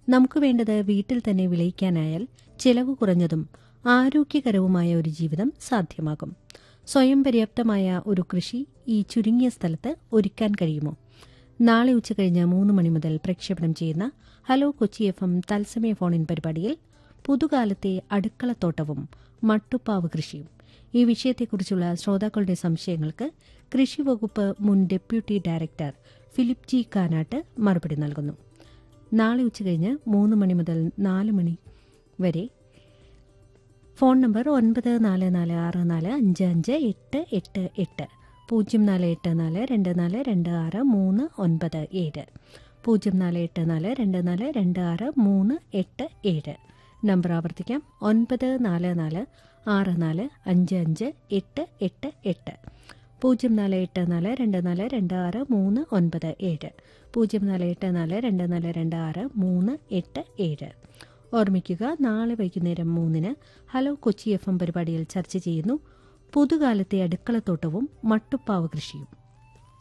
നമുക്ക് വേണ്ടത് വീട്ടിൽ തന്നെ വിളയിക്കാനായാൽ ചിലവ് കുറഞ്ഞതും ആരോഗ്യകരവുമായ ഒരു ജീവിതം സാധ്യമാകും സ്വയം പര്യാപ്തമായ ഒരു കൃഷി ഈ ചുരുങ്ങിയ സ്ഥലത്ത് ഒരുക്കാൻ കഴിയുമോ നാളെ ഉച്ചകഴിഞ്ഞ് മൂന്ന് മണി മുതൽ പ്രക്ഷേപണം ചെയ്യുന്ന ഹലോ കൊച്ചി എഫ് എം തത്സമയ ഫോണിൻ പരിപാടിയിൽ പുതുകാലത്തെ അടുക്കളത്തോട്ടവും മട്ടുപ്പാവ് കൃഷിയും ഈ വിഷയത്തെക്കുറിച്ചുള്ള ശ്രോതാക്കളുടെ സംശയങ്ങൾക്ക് കൃഷി വകുപ്പ് മുൻ deputy director Philip G Kanatt മറുപടി നൽകുന്നു നാളെ ഉച്ചകഴിഞ്ഞ് മൂന്ന് മണി മുതൽ നാല് മണി വരെ ഫോൺ നമ്പർ ഒൻപത് നാല് നാല് ആറ് നാല് അഞ്ച് അഞ്ച് എട്ട് എട്ട് എട്ട് പൂജ്യം നാല് എട്ട് നാല് രണ്ട് നാല് രണ്ട് ആറ് മൂന്ന് ഒൻപത് ഏഴ് പൂജ്യം നാല് എട്ട് നാല് രണ്ട് നാല് രണ്ട് ആറ് മൂന്ന് എട്ട് ഏഴ് നമ്പർ ആവർത്തിക്കാം ഒൻപത് നാല് നാല് ആറ് നാല് അഞ്ച് അഞ്ച് എട്ട് എട്ട് എട്ട് പൂജ്യം നാല് എട്ട് നാല് രണ്ട് നാല് രണ്ട് ആറ് മൂന്ന് ഒൻപത് ഏഴ് പൂജ്യം നാല് എട്ട് നാല് രണ്ട് നാല് രണ്ട് ആറ് മൂന്ന് എട്ട് ഏഴ് ഓർമ്മിക്കുക നാളെ വൈകുന്നേരം മൂന്നിന് ഹലോ കൊച്ചി എഫ് എം പരിപാടിയിൽ ചർച്ച ചെയ്യുന്നു പുതുകാലത്തെ അടുക്കളത്തോട്ടവും മട്ടുപ്പാവ് കൃഷിയും